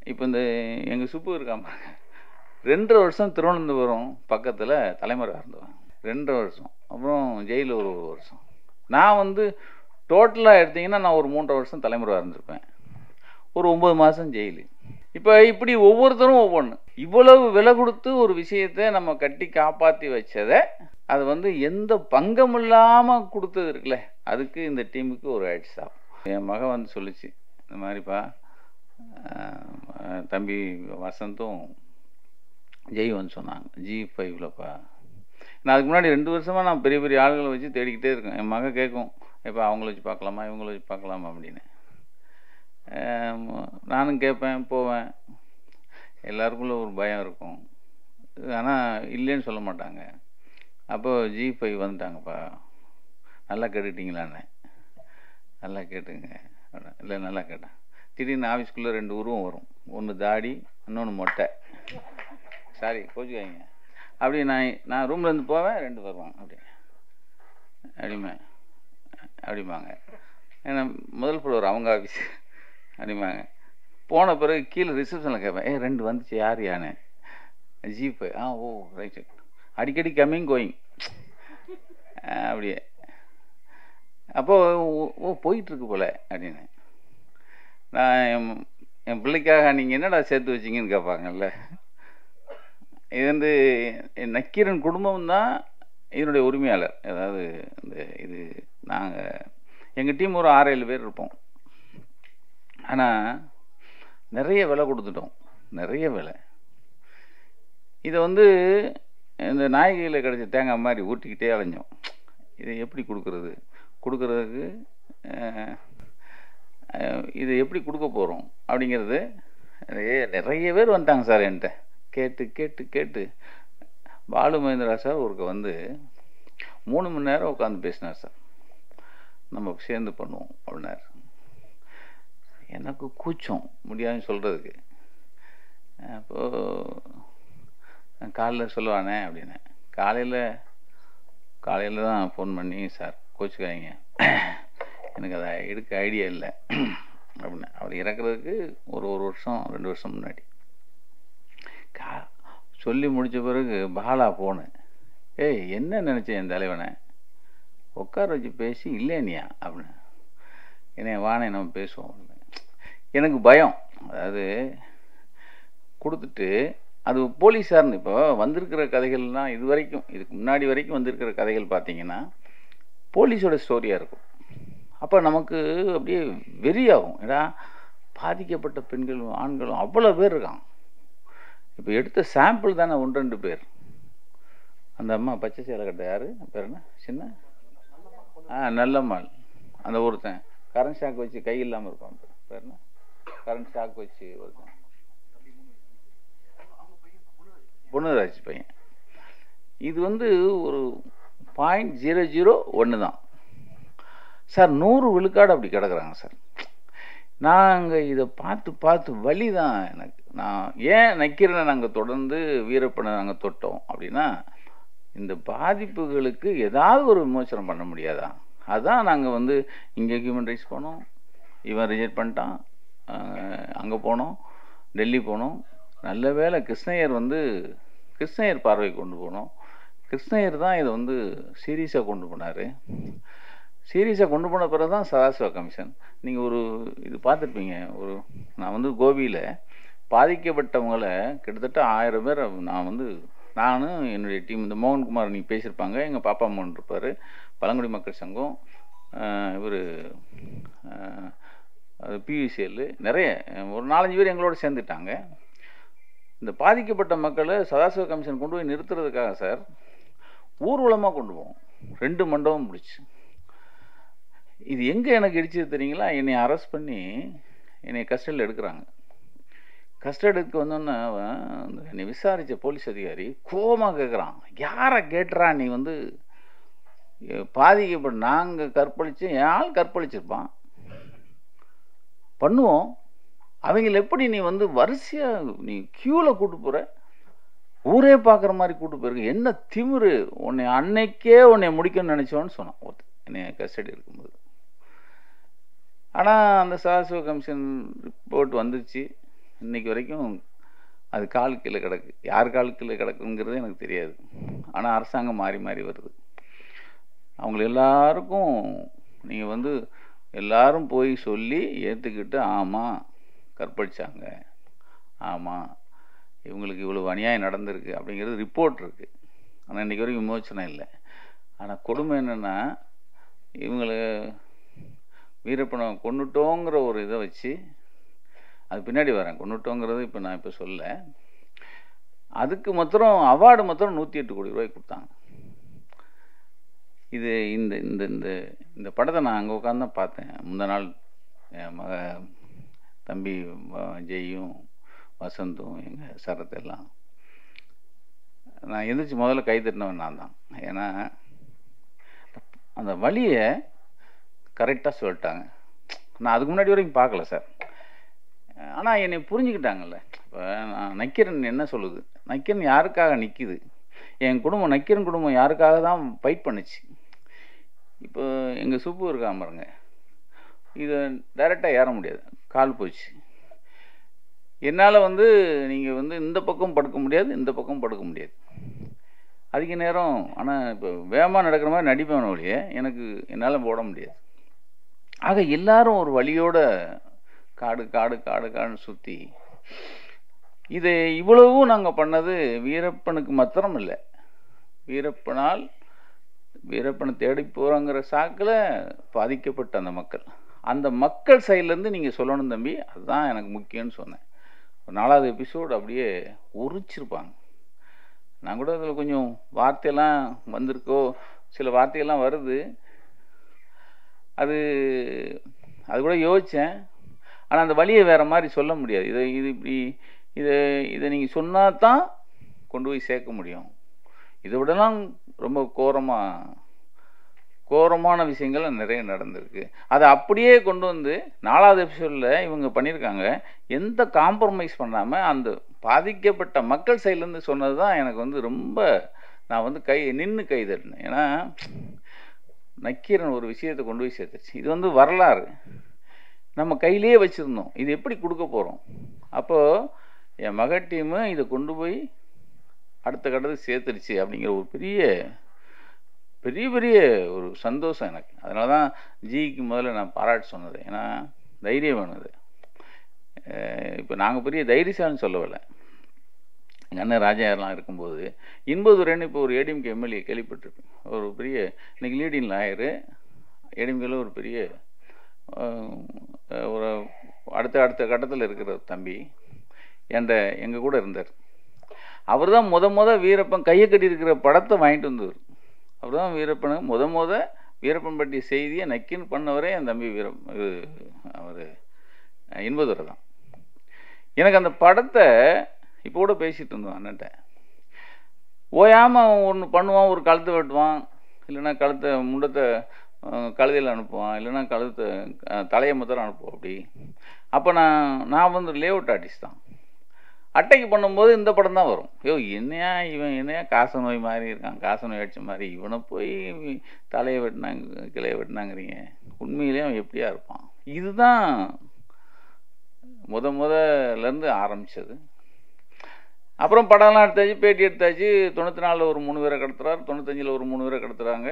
இப்போ இந்த எங்கள் சுப்பு இருக்கான் பாருங்க ரெண்டரை வருஷம் திருவனந்தபுரம் பக்கத்தில் தலைமறைவாக இருந்தவன் ரெண்டரை வருஷம் அப்புறம் ஜெயிலில் ஒரு ஒரு வருஷம் நான் வந்து டோட்டலாக எடுத்தீங்கன்னா நான் ஒரு மூன்றரை வருஷம் தலைமறைவாக இருந்திருப்பேன் ஒரு ஒம்பது மாதம் ஜெயிலு இப்போ இப்படி ஒவ்வொருத்தரும் ஒவ்வொன்று இவ்வளவு விலை கொடுத்து ஒரு விஷயத்தை நம்ம கட்டி காப்பாற்றி வச்சதை அது வந்து எந்த பங்கம் இல்லாமல் கொடுத்தது இருக்குல்ல அதுக்கு இந்த டீமுக்கு ஒரு ஹேட்ஸ் ஆகும் என் மகன் வந்து சொல்லிச்சு இந்த மாதிரிப்பா ஆஹ், தம்பி வசந்தும் ஜெய் வந்து சொன்னாங்க ஜி ஃபைவ்லப்பா நான் அதுக்கு முன்னாடி ரெண்டு வருஷமாக நான் பெரிய பெரிய ஆளுகளை வச்சு தேடிக்கிட்டே இருக்கேன் என் மகன் கேட்கும் இப்போ அவங்கள வச்சு பார்க்கலாமா இவங்கள வச்சு பார்க்கலாமா அப்படின்னு ஆம், நானும் கேட்பேன் போவேன் எல்லாருக்குள்ள ஒரு பயம் இருக்கும் ஆனால் இல்லைன்னு சொல்ல மாட்டாங்க அப்போ ஜி ஃபைவ் வந்துட்டாங்கப்பா நல்லா கேட்டுக்கிட்டீங்களான்னு நல்லா கேட்டுங்க அப்படின். இல்லை நல்லா கேட்டேன் திடீர்னு ஆஃபீஸ்க்குள்ளே ரெண்டு உருவம் வரும் ஒன்று தாடி இன்னொன்று மொட்டை சாரி கோச்சுக்காதீங்க அப்படி நான் நான் ரூம்ல இருந்து போவேன் ரெண்டு வருவாங்க அப்படி அப்படிமே அப்படிம்பாங்க ஏன்னா முதல் ஃப்ளோர் அவங்க ஆஃபீஸ் அப்படிம்பாங்க போன பிறகு கீழே ரிசப்ஷனில் கேட்பேன் ஏ ரெண்டு வந்துச்சு யார் யானு ஜீப்பு ஆ ஓ ரைட்டு அடிக்கடி கம்மிங் கோயிங் அப்படியே அப்போது ஓ போயிட்டுருக்கு போல அப்படின்னு நான் என் என் பிள்ளைக்காக நீங்கள் என்னடா சேர்த்து வச்சீங்கன்னு கேட்பாங்கல்ல இது வந்து என் நக்கீரன் குடும்பம் தான் இதனுடைய உரிமையாளர் அதாவது இந்த இது நாங்கள் எங்கள் டீம் ஒரு ஆறு ஏழு பேர் இருப்போம் ஆனால் நிறைய விலை கொடுத்துட்டோம் நிறைய விலை இதை வந்து இந்த நாயகியில் கிடைச்ச தேங்காய் மாதிரி ஊட்டிக்கிட்டே அலைஞ்சோம் இதை எப்படி கொடுக்கறது கொடுக்கறதுக்கு அஹ், அஹ், இதை எப்படி கொடுக்க போகிறோம் அப்படிங்கிறது நிறைய நிறைய பேர் வந்துட்டாங்க சார் என்கிட்ட கேட்டு கேட்டு கேட்டு பாலு மகேந்திரா சார் ஒருக்க வந்து மூணு மணி நேரம் உட்காந்து பேசினார் சார் நம்ம சேர்ந்து பண்ணுவோம் அப்படின்னாரு எனக்கு கூச்சம் முடியாதுன்னு சொல்கிறதுக்கு அப்போது காலைல சொல்லுவானே அப்படின்னு காலையில் காலையில் தான் ஃபோன் பண்ணி சார் கோச்சுக்காதீங்க எனக்கு அதை எடுக்க ஐடியா இல்லை அப்படின்னு அவர் இறக்குறதுக்கு ஒரு ஒரு வருஷம் ரெண்டு வருஷம் முன்னாடி கா சொல்லி முடிச்ச பிறகு பாலா போனேன் ஏய் என்ன நினச்சேன் என் தலைவனை உட்கார வச்சு பேசி இல்லைனியா அப்படின்னு என்னைய வானே நம்ம பேசுவோம் அப்படின்னு. எனக்கு பயம் அதாவது கொடுத்துட்டு அது போலீஸார்னு இப்போ வந்திருக்கிற கதைகள்லாம் இது வரைக்கும் இதுக்கு முன்னாடி வரைக்கும் வந்திருக்கிற கதைகள் பார்த்தீங்கன்னா போலீஸோட ஸ்டோரியாக இருக்கும் அப்போ நமக்கு அப்படியே வெறியாகும் ஏடா பாதிக்கப்பட்ட பெண்களும் ஆண்களும் அவ்வளோ பேர் இருக்கான் இப்போ எடுத்த சாம்பிள் தானே ஒன்று ரெண்டு பேர் அந்த அம்மா பச்சை சேலை கட்ட யார் பேர் என்ன சின்ன ஆ நல்லம்மாள் அந்த ஒருத்தன் கரண்ட் ஷாக் வச்சு கை இல்லாமல் இருப்பான் பேர். பேர் என்ன கரண்ட் ஷாக் வச்சு ஒருத்தன் பொண்ணுராஜ் பையன் இது வந்து ஒரு பாயிண்ட் ஜீரோ ஜீரோ ஒன்று தான் சார் நூறு விழுக்காடு அப்படி கிடக்குறாங்க சார் நாங்கள் இதை பார்த்து பார்த்து வலி தான் எனக்கு நான் ஏன் நக்கீரனை நாங்கள் தொடர்ந்து வீரப்பனை நாங்கள் தொட்டோம் அப்படின்னா இந்த பாதிப்புகளுக்கு ஏதாவது ஒரு விமோசனம் பண்ண முடியாதா அதான் நாங்கள் வந்து இங்கே ஹியூமன் ரைட்ஸ் போனோம் இவன் ரிஜெக்ட் பண்ணிட்டான் அங்கே போனோம் டெல்லி போனோம் நல்ல வேளை கிருஷ்ணய்யர் வந்து கிருஷ்ணய்யர் பார்வைக்கு கொண்டு போனோம் கிருஷ்ணய்யர் தான் இதை வந்து சீரியஸாக கொண்டு போனார் சீரியஸாக கொண்டு போன பிறகு தான் சதாசிவ கமிஷன் நீங்கள் ஒரு இது பார்த்துருப்பீங்க ஒரு நான் வந்து கோபியில் பாதிக்கப்பட்டவங்களை கிட்டத்தட்ட ஆயிரம் பேர் நான் வந்து நானும் என்னுடைய டீம் இந்த மோகன்குமார் நீங்கள் பேசியிருப்பாங்க எங்கள் பாப்பா மோகன் இருப்பார் பழங்குடி மக்கள் சங்கம் இவர் அது பியூசிஎல் நிறைய ஒரு நாலஞ்சு பேர் எங்களோட சேர்ந்துட்டாங்க இந்த பாதிக்கப்பட்ட மக்களை சதாசிவ கமிஷன் கொண்டு போய் நிறுத்துறதுக்காக சார் ஊர்வலமாக கொண்டு போவோம் ரெண்டு மண்டபம் முடிச்சு இது எங்கே எனக்கு இடிச்சது தெரியுங்களா என்னை அரெஸ்ட் பண்ணி என்னை கஸ்டடியில் எடுக்கிறாங்க கஸ்டடிக்கு வந்தோன்னே அவன் அந்த என்னை விசாரித்த போலீஸ் அதிகாரி கோபமாக கேட்குறான் யாரை கேட்டுறா நீ வந்து எ- பாதிக்கப்பட்ட நாங்கள் கற்பழிச்சு என் ஆள் கற்பழிச்சிருப்பான் பண்ணுவோம் அவங்கள எப்படி நீ வந்து வரிசையாக நீ க்யூவில் கூட்டு போகிற ஊரே பார்க்குற மாதிரி கூட்டு போயிருக்க என்ன திமிரு உன்னை அன்னைக்கே உன்னை முடிக்கணும்னு நினச்சோன்னு சொன்னான் ஒருத்தன் என்னை கஸ்டடி இருக்கும்போது ஆனால் அந்த சாசிவ கமிஷன் ரிப்போர்ட் வந்துச்சு இன்னைக்கு வரைக்கும் அது கால் கீழே கிடக்கு யார் கால் கீழே கிடக்குங்கிறது எனக்கு தெரியாது ஆனால் அரசாங்கம் மாறி மாறி வருது அவங்க எல்லாருக்கும் நீங்கள் வந்து எல்லாரும் போய் சொல்லி ஏற்றுக்கிட்டு ஆமாம் கற்பழிச்சாங்க ஆமாம் இவங்களுக்கு இவ்வளவு அநியாயம் நடந்திருக்கு அப்படிங்கிறது ரிப்போர்ட் இருக்குது ஆனால் இன்றைக்கி வரைக்கும் விமோச்சனம் இல்லை ஆனால் கொடுமை என்னென்னா இவங்களை வீரப்பனை கொண்டுட்டோங்கிற ஒரு இதை வச்சு அது பின்னாடி வரேன் கொண்டுட்டோங்கிறது இப்போ நான் இப்போ சொல்ல அதுக்கு மாத்திரம் அவார்டு மாத்திரம் நூற்றி எட்டு கோடி ரூபாய் கொடுத்தாங்க இது இந்த இந்த இந்த இந்த படத்தை நான் அங்கே உட்காந்து தான் பார்த்தேன் முந்த நாள் என் மக தம்பி வ- ஜெய்யும் வசந்தும் எங்கள் சரத் எல்லாம் நான் எந்திரிச்சு முதல்ல கை தட்டினவன் நான் தான் ஏன்னா அந்த வழியை கரெக்டாக சொல்லிட்டாங்க நான் அதுக்கு முன்னாடி வரைக்கும் பார்க்கல சார் ஆனால் என்னை புரிஞ்சுக்கிட்டாங்கல்ல இப்போ நான் நக்கீரன் என்ன சொல்லுது நக்கீரன் யாருக்காக நிற்கிது என் குடும்பம் நக்கீரன் குடும்பம் யாருக்காக தான் ஃபைட் பண்ணுச்சு இப்போ எங்கள் சுப்பு இருக்கா பாருங்க இதை டைரெக்டாக ஏற முடியாது கால் போச்சு என்னால் வந்து நீங்கள் வந்து இந்த பக்கம் படுக்க முடியாது இந்த பக்கம் படுக்க முடியாது அதிக நேரம் ஆனால் இப்போ வேகமாக நடக்கிற மாதிரி நடிப்பேன் ஒழிய எனக்கு என்னால் போட முடியாது ஆக எல்லாரும் ஒரு வழியோட காடு காடு காடு காடுன்னு சுற்றி இது இவ்வளவும் நாங்கள் பண்ணது வீரப்பனுக்கு மாத்திரம் இல்லை வீரப்பனால் வீரப்பனை தேடி போகிறோங்கிற சாக்கில் பாதிக்கப்பட்ட அந்த மக்கள் அந்த மக்கள் சைட்லேருந்து நீங்கள் சொல்லணும் தம்பி அதுதான் எனக்கு முக்கியம்னு சொன்னேன் ஒரு நாலாவது எபிசோடு அப்படியே உரிச்சிருப்பாங்க நான் கூட அதில் கொஞ்சம் வார்த்தையெல்லாம் வந்திருக்கோ சில வார்த்தையெல்லாம் வருது அது அது கூட யோசித்தேன் ஆனால் அந்த வழியை வேறு மாதிரி சொல்ல முடியாது இதை இது இப்படி இதை இதை நீங்கள் சொன்னால் தான் கொண்டு போய் சேர்க்க முடியும் இதை விடலாம் ரொம்ப கோரமாக கோரமான விஷயங்கள் நிறைய நடந்திருக்கு அதை அப்படியே கொண்டு வந்து நாலாவது எபிசோடில் இவங்க பண்ணியிருக்காங்க எந்த காம்ப்ரமைஸ் பண்ணாமல் அந்த பாதிக்கப்பட்ட மக்கள் சைட்லேருந்து சொன்னது தான் எனக்கு வந்து ரொம்ப நான் வந்து கை நின்று கை தட்டினேன் ஏன்னா நக்கீரன் ஒரு விஷயத்தை கொண்டு போய் சேர்த்துச்சு இது வந்து வரலாறு நம்ம கையிலேயே வச்சுருந்தோம் இது எப்படி கொடுக்க போகிறோம் அப்போது என் மக டீமு இதை கொண்டு போய் அடுத்த கட்டத்துக்கு சேர்த்துருச்சு அப்படிங்கிற ஒரு பெரிய பெரிய பெரிய ஒரு சந்தோஷம் எனக்கு அதனால தான் ஜிக்கு முதல்ல நான் பாராட்டு சொன்னது ஏன்னா தைரியம் வேணுது இப்போ நாங்கள் பெரிய தைரியசாலின்னு சொல்லவில்லை எங்கள் அண்ணன் ராஜாயர்லாம் இருக்கும்போது இன்பதுரைன்னு இப்போ ஒரு ஏடிஎம்கே எம்எல்ஏ கேள்விப்பட்டிருப்பேன் ஒரு பெரிய இன்னைக்கு லீடிங் லாயரு ஏடிஎம்கேல ஒரு பெரிய அஹ், ஒரு அடுத்த அடுத்த கட்டத்தில் இருக்கிற தம்பி என்கிட்ட எங்கள் கூட இருந்தார் அவர் தான் முத முத வீரப்பன் கையை கட்டியிருக்கிற படத்தை வாங்கிட்டு வந்தவர் அவர் தான் வீரப்பனு முத முத வீரப்பன் பற்றிய செய்தியை நக்கின்னு பண்ணவரே என் தம்பி வீரம் இது அவர் இன்பதுரை தான் எனக்கு அந்த படத்தை இப்போ கூட பேசிகிட்டு இருந்தோம் அண்ணன்ட்ட ஓயாமல் அவன் ஒன்று பண்ணுவான் ஒரு கழுத்தை வெட்டுவான் இல்லைன்னா கழுத்தை முண்டத்தை அஹ், கழுதையில் அனுப்புவான் இல்லைன்னா கழுத்தை அஹ், தலையை மாத்திரம் அனுப்புவோம் அப்படி அப்போ நான் நான் வந்து லேஅவுட் ஆர்டிஸ்ட் தான் அட்டைக்கு பண்ணும்போது இந்த படம் தான் வரும் ஐயோ என்னையா இவன் என்னையா காச நோய் மாதிரி இருக்கான் காச நோய் அடிச்ச மாதிரி இவனை போய் தலையை வெட்டினாங்க கிளையை வெட்டினாங்கிறீங்க உண்மையிலேயே அவன் எப்படியா இருப்பான் இதுதான் முத முதல்லேருந்து ஆரம்பிச்சது அப்புறம் படம்லாம் எடுத்தாச்சு பேட்டி எடுத்தாச்சு தொண்ணூற்றி நாலில் ஒரு மூணு பேரை கடத்துறாரு தொண்ணூத்தஞ்சில் ஒரு மூணு பேரை கடத்துறாங்க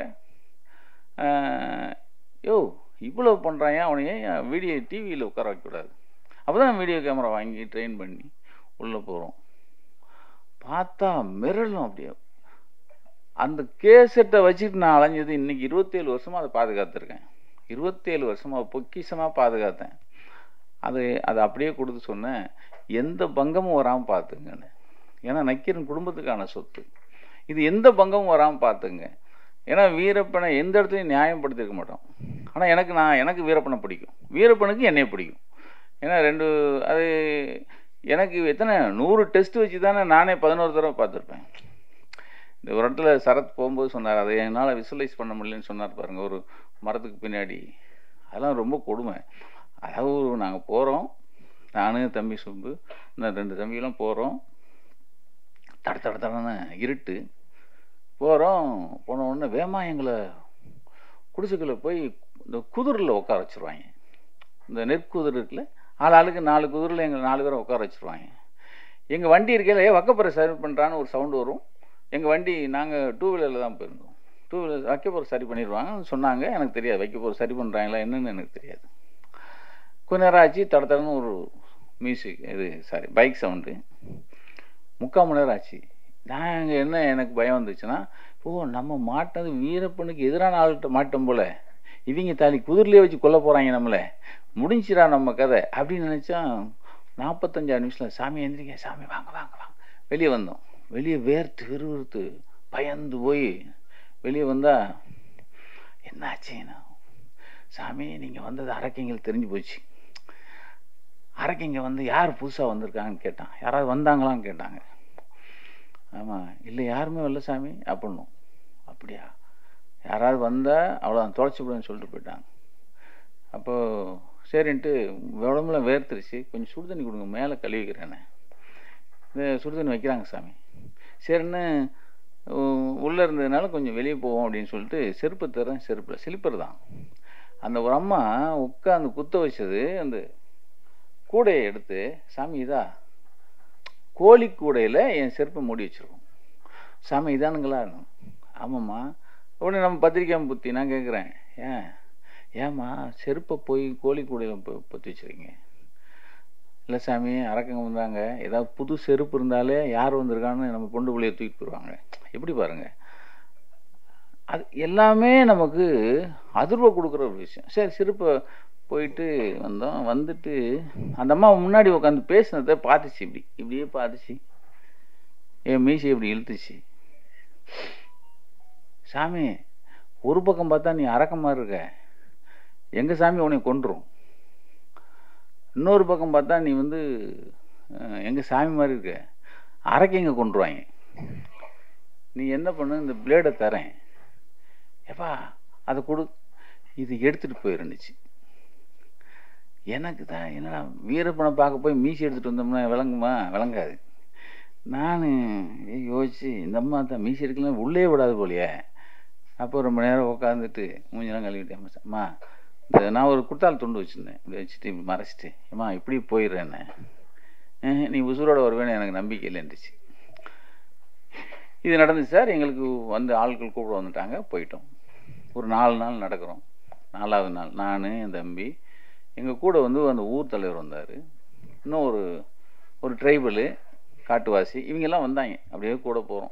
ஆஹ், யோ இவ்வளோ பண்ணுறான் அவனை ஏன் வீடியோ டிவியில் உட்கார வைக்கக்கூடாது அப்போ தான் வீடியோ கேமரா வாங்கி ட்ரெயின் பண்ணி உள்ளே போகிறோம் பார்த்தா மிரளும் அப்படியே அந்த கேசட்டை வச்சுட்டு நான் அலைஞ்சது இன்னைக்கு இருபத்தேழு வருஷமாக அதை பாதுகாத்துருக்கேன் இருபத்தேழு வருஷமாக பொக்கிஷமாக பாதுகாத்தேன் அது அதை அப்படியே கொடுத்து சொன்னேன் எந்த பங்கமும் வராமல் பார்த்துங்கன்னு ஏன்னா நக்கீரன் குடும்பத்துக்கான சொத்து இது எந்த பங்கமும் வராமல் பார்த்துங்க ஏன்னா வீரப்பனை எந்த இடத்துலையும் நியாயப்படுத்திருக்க மாட்டோம் ஆனால் எனக்கு நான் எனக்கு வீரப்பனை பிடிக்கும் வீரப்பனுக்கு என்னைய பிடிக்கும் ஏன்னா ரெண்டு அது எனக்கு எத்தனை நூறு டெஸ்ட் வச்சு தானே நானே பதினோரு தடவை பார்த்துருப்பேன் இந்த ஒரு இடத்துல சரத் போகும்போது சொன்னார் அதை என்னால் விசுவலைஸ் பண்ண முடியலன்னு சொன்னார் பாருங்க ஒரு மரத்துக்கு பின்னாடி அதெல்லாம் ரொம்ப கொடுமை அதாவது நாங்கள் போகிறோம் நானும் தம்பி சுப்பு இன்னும் ரெண்டு தம்பிகளும் போகிறோம் தட தட தடன்னு இருட்டு போகிறோம் போன உடனே வேமா எங்களை குடிசைக்குள்ளே போய் இந்த குதிரில் உட்கார வச்சுருவாங்க இந்த நெற்குதிர் இருக்குல்ல ஆள் ஆளுக்கு நாலு குதிரையில் எங்கள் நாலு பேரை உட்கார வச்சுருவாங்க எங்கள் வண்டி இருக்கையில் ஏ வக்கப்பரை சரி பண்ணுறான்னு ஒரு சவுண்டு வரும் எங்கள் வண்டி நாங்கள் டூ வீலரில் தான் போயிருந்தோம் டூ வீலர் வைக்கப்போர் சரி பண்ணிடுவாங்கன்னு சொன்னாங்க எனக்கு தெரியாது வைக்கப்போர் சரி பண்ணுறாங்களா என்னன்னு எனக்கு தெரியாது கொஞ்ச நேரம் ஆச்சு தட தடன்னு ஒரு மியூசிக் இது சாரி பைக் சவுண்டு முக்கால் மணி நேரம் ஆச்சு நாங்கள் என்ன எனக்கு பயம் வந்துச்சுன்னா ஓ நம்ம மாட்டது வீரப்பனுக்கு எதிரான ஆள்கிட்ட மாட்டோம் போல இவங்க தாலி குதிரையிலே வச்சு கொல்ல போகிறாங்க நம்மளை முடிஞ்சிடா நம்ம கதை அப்படின்னு நினச்சா நாற்பத்தஞ்சாறு நிமிஷத்தில் சாமி எந்திரிக்க சாமி வாங்க வாங்க வாங்க வெளியே வந்தோம் வெளியே வேர்த்து விறுவிறுத்து பயந்து போய் வெளியே வந்தால் என்னாச்சுன்னா சாமி நீங்கள் வந்தது அரக்கைங்களுக்கு தெரிஞ்சு போச்சு அரக்கைங்க வந்து யார் புதுசாக வந்திருக்காங்கன்னு கேட்டான் யாராவது வந்தாங்களான்னு கேட்டாங்க ஆமாம் இல்லை யாருமே வரல சாமி அப்படின்னும் அப்படியா யாராவது வந்தால் அவ்வளோதான் தொலைச்சி விடுன்னு சொல்லிட்டு போயிட்டாங்க அப்போது சரின்ட்டு உடம்புல வேர்த்துருச்சு கொஞ்சம் சுடு தண்ணி கொடுங்க மேலே கழுவிக்கிறேன்னு இந்த சுடு தண்ணி வைக்கிறாங்க சாமி சரின்னு உள்ளே இருந்ததுனால கொஞ்சம் வெளியே போவோம் அப்படின்னு சொல்லிட்டு செருப்பு தரேன் செருப்பில் ஸ்லிப்பர் தான் அந்த ஒரு அம்மா உட்காந்து குத்த வச்சது அந்த கூடையை எடுத்து சாமி இதா கோழி கூடையில் என் செருப்பை மூடி வச்சுருக்கோம் சாமி இதானுங்களா ஆமாம்மா உடனே நம்ம பத்திரிக்கை புத்தி நான் கேட்குறேன் ஏன் ஏம்மா செருப்பை போய் கோழி கூடையில் பொத்தி வச்சுருக்கீங்க இல்லை சாமி அரக்கங்க வந்தாங்க ஏதாவது புது செருப்பு இருந்தாலே யார் வந்திருக்கான்னு நம்ம பொண்டு பிள்ளைய தூக்கிட்டு போயிடுவாங்க எப்படி பாருங்கள் அது எல்லாமே நமக்கு அதிர்வை கொடுக்குற ஒரு விஷயம் சரி செருப்பை போயிட்டு வந்தோம் வந்துட்டு அந்த அம்மா முன்னாடி உட்காந்து பேசினதை பார்த்துச்சு இப்படி இப்படியே பார்த்துச்சு என் மீசை இப்படி இழுத்துச்சு சாமி ஒரு பக்கம் பார்த்தா நீ அரக்கமாக இருக்க எங்கள் சாமி உன்னை கொண்டுரும் இன்னொரு பக்கம் பார்த்தா நீ வந்து எங்கள் சாமி மாதிரி இருக்க அரக்கைங்க கொண்டுருவாங்க நீ என்ன பண்ணு இந்த பிளேடை தரேன் ஏப்பா அதை கொடு இது எடுத்துகிட்டு போயிருந்துச்சு எனக்கு தான் என்னடா வீரப்பனை பார்க்க போய் மீசி எடுத்துகிட்டு வந்தோம்னா விளங்குமா விளங்காது நான் யோசிச்சு இந்த அம்மா தான் மீசி எடுக்கலாம் உள்ளே விடாது போலையே அப்போ ரொம்ப நேரம் உட்காந்துட்டு மூஞ்செல்லாம் கழுவிட்டேன் அம்மா இந்த நான் ஒரு குட்டால் துண்டு வச்சுருந்தேன் இப்படி வச்சுட்டு இப்படி மறைச்சிட்டு அம்மா இப்படி போயிடுறேன்னு நீ உசுரோட வருவேன்னு எனக்கு நம்பிக்கை இல்லைன்றுச்சு இது நடந்துச்சு சார் எங்களுக்கு வந்து ஆட்கள் கூப்பிட வந்துட்டாங்க போயிட்டோம் ஒரு நாலு நாள் நடக்கிறோம் நாலாவது நாள் நான் என் தம்பி எங்கள் கூட வந்து அந்த ஊர் தலைவர் வந்தார் இன்னும் ஒரு ஒரு ட்ரைபலு காட்டுவாசி இவங்கெல்லாம் வந்தாங்க அப்படியே கூட போகிறோம்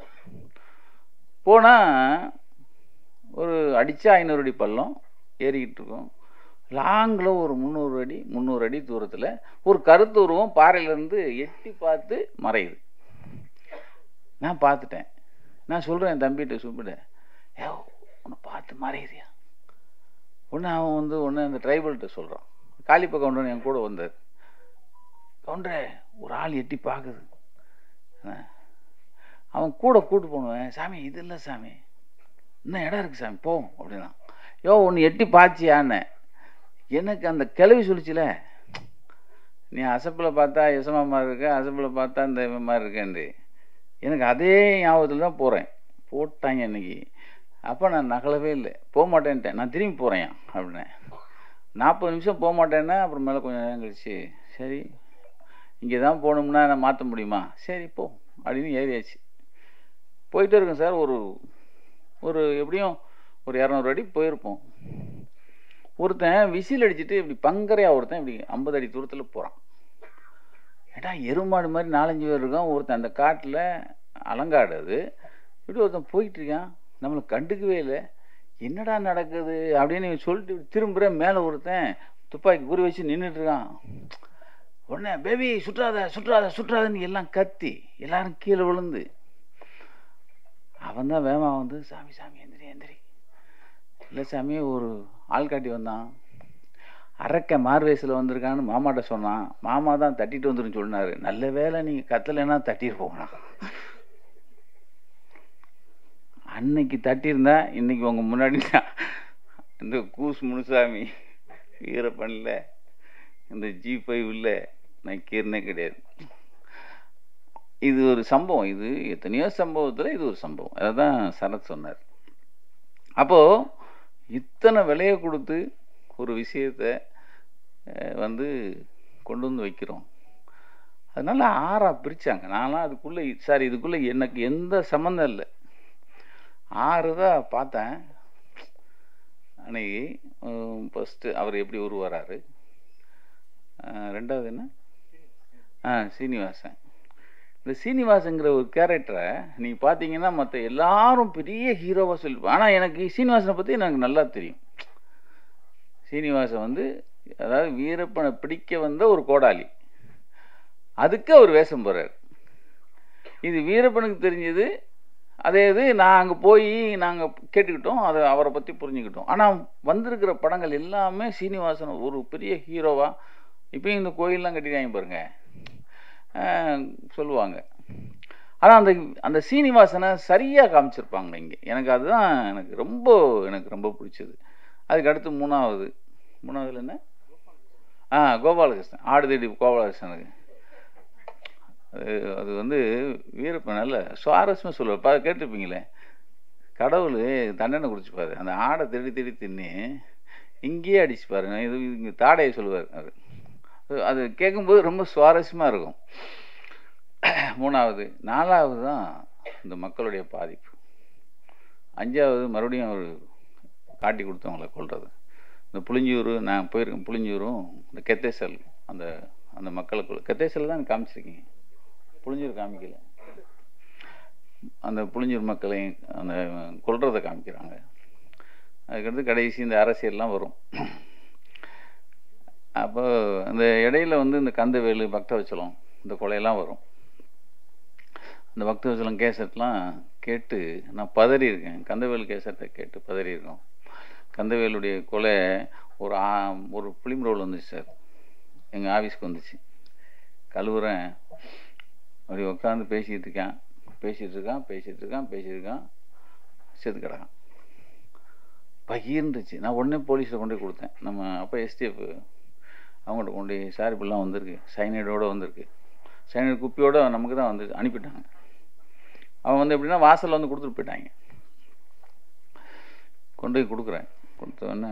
போனால் ஒரு அடித்தா ஐநூறு அடி பள்ளம் ஏறிக்கிட்டு இருக்கோம் லாங்கில் ஒரு முந்நூறு அடி முந்நூறு அடி தூரத்தில் ஒரு கருத்து உருவம் பாறையிலேருந்து எட்டி பார்த்து மறையுது நான் பார்த்துட்டேன் நான் சொல்கிறேன் என் தம்பிகிட்ட சுப்பிட ஏ உன்னை பார்த்து மறையுதியா ஒன்று அவன் வந்து ஒன்று அந்த ட்ரைபல்கிட்ட சொல்கிறான் காளிப்ப கவுண்டர் என் கூட வந்தார் கவுண்டரே ஒரு ஆள் எட்டி பார்க்குது அவன் கூட கூட்டு போனுவேன் சாமி இது இல்லை சாமி இன்னும் இடம் இருக்குது சாமி போவோம் அப்படின்னா யோ ஒன்று எட்டி பாச்சியான்னு எனக்கு அந்த கிளவி சொல்லிச்சுல நீ அசப்பில் பார்த்தா யசமா மாதிரி இருக்க அசப்பில் பார்த்தா இந்த மாதிரி இருக்கேன்ட்டு எனக்கு அதே ஞாபகத்தில் தான் போகிறேன் போட்டாங்க இன்னைக்கு அப்போ நான் நகலவே இல்லை போக மாட்டேன்ட்டேன் நான் திரும்பி போகிறேன் அப்படின்னேன் நாற்பது நிமிஷம் போக மாட்டேன்னா அப்புறம் மேலே கொஞ்சம் நேரம் கழிச்சு சரி இங்கே தான் போகணும்னா நான் மாற்ற முடியுமா சரி போ அப்படின்னு ஏறியாச்சு போயிட்டே இருக்கேன் சார் ஒரு ஒரு எப்படியும் ஒரு இரநூறு அடி போயிருப்போம் ஒருத்தன் விசில் அடிச்சுட்டு இப்படி பங்கரையாக ஒருத்தன் இப்படி ஐம்பது அடி தூரத்தில் போகிறான் ஏடா எருமாடு மாதிரி நாலஞ்சு பேர் இருக்கான் ஒருத்தன் அந்த காட்டில் அலங்காடு அது இப்படி ஒருத்தன் போயிட்டு இருக்கான் நம்மளை கண்டுக்கவே இல்லை என்னடா நடக்குது அப்படின்னு சொல்லிட்டு திரும்புகிற மேலே ஒருத்தன் துப்பாக்கி குறி வச்சு நின்றுட்டு இருக்கான் உடனே பேபி சுற்றாத சுற்றாத சுற்றாதன்னு எல்லாம் கத்தி எல்லாரும் கீழே விழுந்து அவன் தான் வேமா வந்து சாமி சாமி எந்திரி எந்திரி இல்லை சாமி ஒரு ஆள் காட்டி வந்தான் அரக்க மார்வேஸில் வந்திருக்கான்னு மாமாட்ட சொன்னான் மாமா தான் தட்டிட்டு வந்துருன்னு சொன்னார் நல்ல வேலை நீங்கள் கத்தலைன்னா தட்டிட்டு போகணும் அன்னைக்கு தட்டியிருந்தா இன்னைக்கு உங்கள் முன்னாடி இந்த கூஸ் முனுசாமி வீரப்பனில் இந்த ஜி ஃபைவ் இல்லை நான் கீர்னே கிடையாது இது ஒரு சம்பவம் இது எத்தனையோ சம்பவத்தில் இது ஒரு சம்பவம் அதை தான் சரத் சொன்னார் அப்போது இத்தனை விலையை கொடுத்து ஒரு விஷயத்த வந்து கொண்டு வந்து வைக்கிறோம் அதனால ஆறா பிரிச்சாங்க நான்லாம் அதுக்குள்ளே சார் இதுக்குள்ளே எனக்கு எந்த சம்மந்தம் இல்லை ஆறு தான் பார்த்தேன் அன்னைக்கு ஃபஸ்ட்டு அவர் எப்படி உருவாராரு அஹ் ரெண்டாவது என்ன ஆ சீனிவாசன் இந்த சீனிவாசங்கிற ஒரு கேரக்டரை நீங்கள் பார்த்தீங்கன்னா மற்ற எல்லாரும் பெரிய ஹீரோவாக சொல்லிருப்பாங்க ஆனால் எனக்கு சீனிவாசனை பற்றி எனக்கு நல்லா தெரியும் சீனிவாசன் வந்து அதாவது வீரப்பனை பிடிக்க வந்த ஒரு கோடாளி அதுக்கு அவர் வேஷம் போகிறார் இது வீரப்பனுக்கு தெரிஞ்சது அதே இது நான் அங்கே போய் நாங்கள் கேட்டுக்கிட்டோம் அதை அவரை பற்றி புரிஞ்சுக்கிட்டோம் ஆனால் வந்திருக்கிற படங்கள் எல்லாமே சீனிவாசன் ஒரு பெரிய ஹீரோவாக இப்பயும் இந்த கோயிலெலாம் கட்டிட்டாங்க பாருங்க ஆஹ் சொல்லுவாங்க ஆனால் அந்த அந்த சீனிவாசனை சரியாக காமிச்சிருப்பாங்க இங்கே எனக்கு அதுதான் எனக்கு ரொம்ப எனக்கு ரொம்ப பிடிச்சது அதுக்கு அடுத்து மூணாவது மூணாவதுல என்ன ஆ கோபாலகிருஷ்ணன் ஆடு தேடி கோபாலகிருஷ்ணனுக்கு அது அது வந்து வீரப்பன் நல்ல சுவாரஸ்யமாக சொல்லுவார் பா கேட்டிருப்பீங்களே கடவுள் தண்டனை குடிச்சுப்பாரு அந்த ஆடை தேடி தேடி தின்னு இங்கேயே அடிச்சு பாருங்க இது இங்கே தாடையை சொல்லுவார் அது அது- அது கேட்கும்போது ரொம்ப சுவாரஸ்யமாக இருக்கும் மூணாவது நாலாவது தான் இந்த மக்களுடைய பாதிப்பு அஞ்சாவது மறுபடியும் அவர் காட்டி கொடுத்தவங்கள கொள்வது இந்த புளிஞ்சூர் நான் போயிருக்கேன் புளிஞ்சூரும் இந்த கெத்தேசல் அந்த அந்த மக்களுக்குள்ள கெத்தேசல் தான் காமிச்சிருக்கீங்க புளிஞ்சூர் காமிக்கல அந்த புளிஞ்சூர் மக்களையும் அந்த கொல்றதை காமிக்கிறாங்க அதுக்கடுத்து கடைசி இந்த அரசியல்லாம் வரும் அப்போ அந்த இடையில வந்து இந்த கந்தவேலு பக்தவச்சலம் இந்த கொலையெல்லாம் வரும் இந்த பக்தவச்சலம் கேசட்லாம் கேட்டு நான் பதறி இருக்கேன் கந்தவேலு கேசட்டை கேட்டு பதறி இருக்கோம் கந்தவேலுடைய கொலை ஒரு ஆ- ஒரு ஃபிலிம் ரோல் வந்துச்சு சார் எங்கள் ஆஃபீஸ்க்கு வந்துச்சு கழுவுறேன் அப்படி உட்காந்து பேசிகிட்டு இருக்கான் பேசிகிட்டு இருக்கான் பேசிகிட்டு இருக்கான் பேசிட்டு இருக்கான் செத்து கிடக்கான் பகிர்ந்துச்சு நான் உடனே போலீஸில் கொண்டு போய் கொடுத்தேன் நம்ம அப்போ எஸ்டிஎஃப் அவங்கள்ட்ட கொண்டு போய் சார் இப்படிலாம் வந்திருக்கு சைனைடோடு வந்திருக்கு சைனைடு குப்பியோட நமக்கு தான் வந்து அனுப்பிட்டாங்க அவன் வந்து எப்படின்னா வாசலில் வந்து கொடுத்துட்டு போயிட்டாங்க கொண்டு போய் கொடுக்குறேன் கொடுத்த உடனே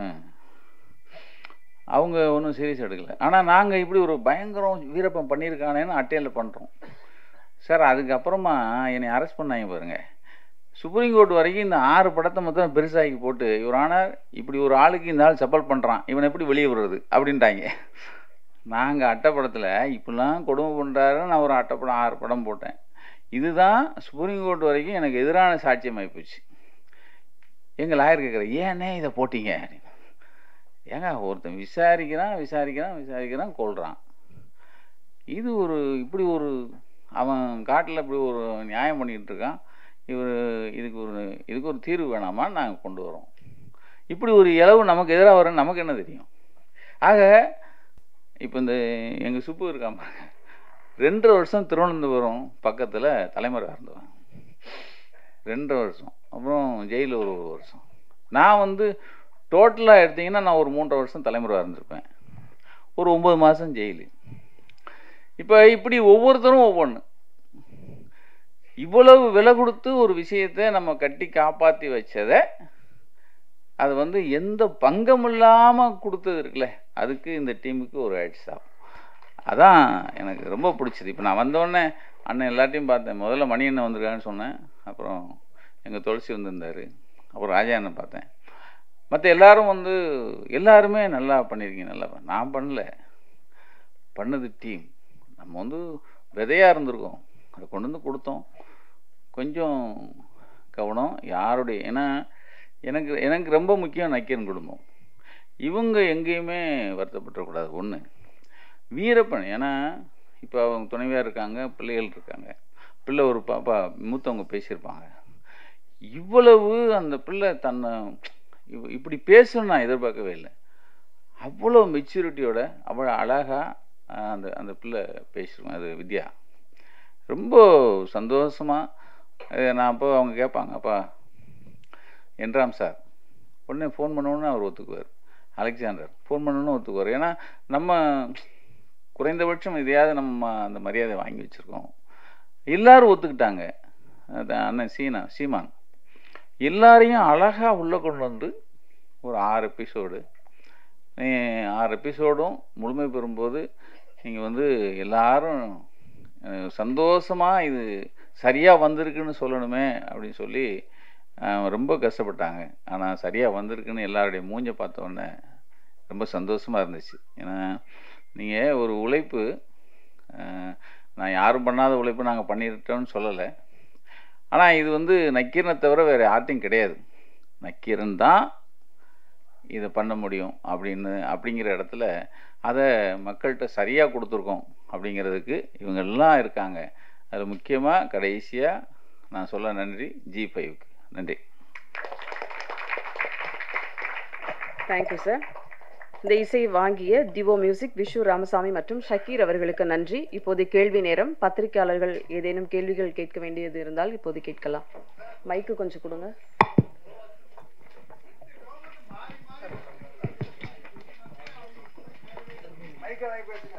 அவங்க ஒன்றும் சீரியஸ் எடுக்கல ஆனால் நாங்கள் இப்படி ஒரு பயங்கரம் வீரப்பம் பண்ணியிருக்கானேன்னு அட்டையில் பண்ணுறோம் சார் அதுக்கப்புறமா என்னை அரெஸ்ட் பண்ணாங்க பாருங்க சுப்ரீம் கோர்ட் வரைக்கும் இந்த ஆறு படத்தை மொத்தம் பெருசாக்கி போட்டு இவர் ஆனால் இப்படி ஒரு ஆளுக்கு இந்த ஆள் சப்பல் பண்ணுறான் இவன் எப்படி வெளியே விடுறது அப்படின்ட்டாங்க நாங்கள் அட்டைப்படத்தில் இப்படிலாம் கொடுமை பண்ணுறாருன்னு நான் ஒரு அட்டைப்படம் ஆறு படம் போட்டேன் இதுதான் சுப்ரீம் கோர்ட் வரைக்கும் எனக்கு எதிரான சாட்சியமாகி போச்சு எங்கள் லாயர் கேட்குற ஏன்னே இதை போட்டீங்க அப்படின்னு ஏங்க ஒருத்தன் விசாரிக்கிறான் விசாரிக்கிறான் விசாரிக்கிறான் கொள்றான் இது ஒரு இப்படி ஒரு அவன் காட்டில் இப்படி ஒரு நியாயம் பண்ணிக்கிட்டு இருக்கான் இவர் இதுக்கு ஒரு இதுக்கு ஒரு தீர்வு வேணாமான்னு நாங்கள் கொண்டு வரோம் இப்படி ஒரு இளவு நமக்கு எதிராக வரும்னு நமக்கு என்ன தெரியும் ஆக இப்போ இந்த எங்கள் சுப்பு இருக்கான் பாருங்க ரெண்டரை வருஷம் திருவனந்தபுரம் பக்கத்தில் தலைமறைவாக இருந்தவன் ரெண்டரை வருஷம் அப்புறம் ஜெயிலில் ஒரு ஒரு வருஷம் நான் வந்து டோட்டலாக எடுத்தீங்கன்னா நான் ஒரு மூன்றரை வருஷம் தலைமுறையாக இருந்திருப்பேன் ஒரு ஒம்பது மாதம் ஜெயிலு இப்போ இப்படி ஒவ்வொருத்தரும் ஒவ்வொன்று இவ்வளவு விலை கொடுத்து ஒரு விஷயத்தை நம்ம கட்டி காப்பாற்றி வச்சதை அது வந்து எந்த பங்கம் இல்லாமல் கொடுத்தது இருக்குல்ல அதுக்கு இந்த டீமுக்கு ஒரு ஹேட்ஸ் ஆகும் அதான் எனக்கு ரொம்ப பிடிச்சது இப்போ நான் வந்தோடனே அண்ணன் எல்லாத்தையும் பார்த்தேன் முதல்ல மணி அண்ணன் வந்திருக்கான்னு சொன்னேன் அப்புறம் எங்கள் துளசி வந்திருந்தார் அப்புறம் ராஜா அண்ணன் பார்த்தேன் மற்ற எல்லாரும் வந்து எல்லாருமே நல்லா பண்ணியிருக்கீங்க நல்லா பண்ண- நான் பண்ணல பண்ணது டீம் நம்ம வந்து விதையாக இருந்திருக்கோம் அதை கொண்டு வந்து கொடுத்தோம் கொஞ்சம் கவனம் யாருடைய ஏன்னா எனக்கு எனக்கு ரொம்ப முக்கியம் நக்கீரன் குடும்பம் இவங்க எங்கேயுமே வருத்தப்பட்டுறக்கூடாது ஒன்று வீரப்பன் ஏன்னா இப்போ அவங்க துணைவியாக இருக்காங்க பிள்ளைகள் இருக்காங்க பிள்ளை ஒரு பாப்பா மூத்தவங்க பேசியிருப்பாங்க இவ்வளவு அந்த பிள்ளை தன்னை இவ்- இப்படி பேசணும்னு நான் எதிர்பார்க்கவே இல்லை அவ்வளோ மெச்சூரிட்டியோட அவ்வளோ அழகாக அந்த அந்த பிள்ளை பேசிருவேன் அது வித்யா ரொம்ப சந்தோஷமாக நான் அப்போ அவங்க கேட்பாங்க அப்பா என்றாம் சார் உடனே ஃபோன் பண்ணோன்னு அவர் ஒத்துக்குவார் அலெக்சாண்டர் ஃபோன் பண்ணோன்னு ஒத்துக்குவார் ஏன்னா நம்ம குறைந்தபட்சம் இதையாவது நம்ம அந்த மரியாதை வாங்கி வச்சுருக்கோம் எல்லாரும் ஒத்துக்கிட்டாங்க அது அண்ணன் சீனா சீமான் எல்லாரையும் அழகாக உள்ளே கொண்டு வந்து ஒரு ஆறு எபிசோடு ஆறு எபிசோடும் முழுமை பெறும்போது நீங்கள் வந்து எல்லாரும் அஹ், சந்தோஷமா இது சரியாக வந்திருக்குன்னு சொல்லணுமே அப்படின்னு சொல்லி அஹ், ரொம்ப கஷ்டப்பட்டாங்க ஆனால் சரியாக வந்திருக்குன்னு எல்லாருடைய மூஞ்ச பார்த்த உடனே ரொம்ப சந்தோஷமா இருந்துச்சு ஏன்னா நீங்கள் ஒரு உழைப்பு அஹ், நான் யாரும் பண்ணாத உழைப்பு நாங்கள் பண்ணிட்டோம்னு சொல்லலை ஆனால் இது வந்து நக்கீரனை தவிர வேறு யார்ட்டையும் கிடையாது நக்கீரன் தான் இதை பண்ண முடியும் அப்படின்னு அப்படிங்கிற இடத்துல அதை மக்கள்கிட்ட சரியாக கொடுத்துருக்கோம் அப்படிங்கிறதுக்கு இவங்க எல்லாம் இருக்காங்க அதில் முக்கியமாக கடைசியாக நான் சொல்ல நன்றி ஜி ஃபைவ்க்கு நன்றி தேங்க்யூ சார் இந்த இசையை வாங்கிய திவோ மியூசிக் விஷு ராமசாமி மற்றும் ஷக்கீர் அவர்களுக்கு நன்றி இப்போது கேள்வி நேரம் பத்திரிகையாளர்கள் ஏதேனும் கேள்விகள் கேட்க வேண்டியது இருந்தால் இப்போது கேட்கலாம் மைக்கு கொஞ்சம் கொடுங்க மைக்கை வாங்கி பேசுங்க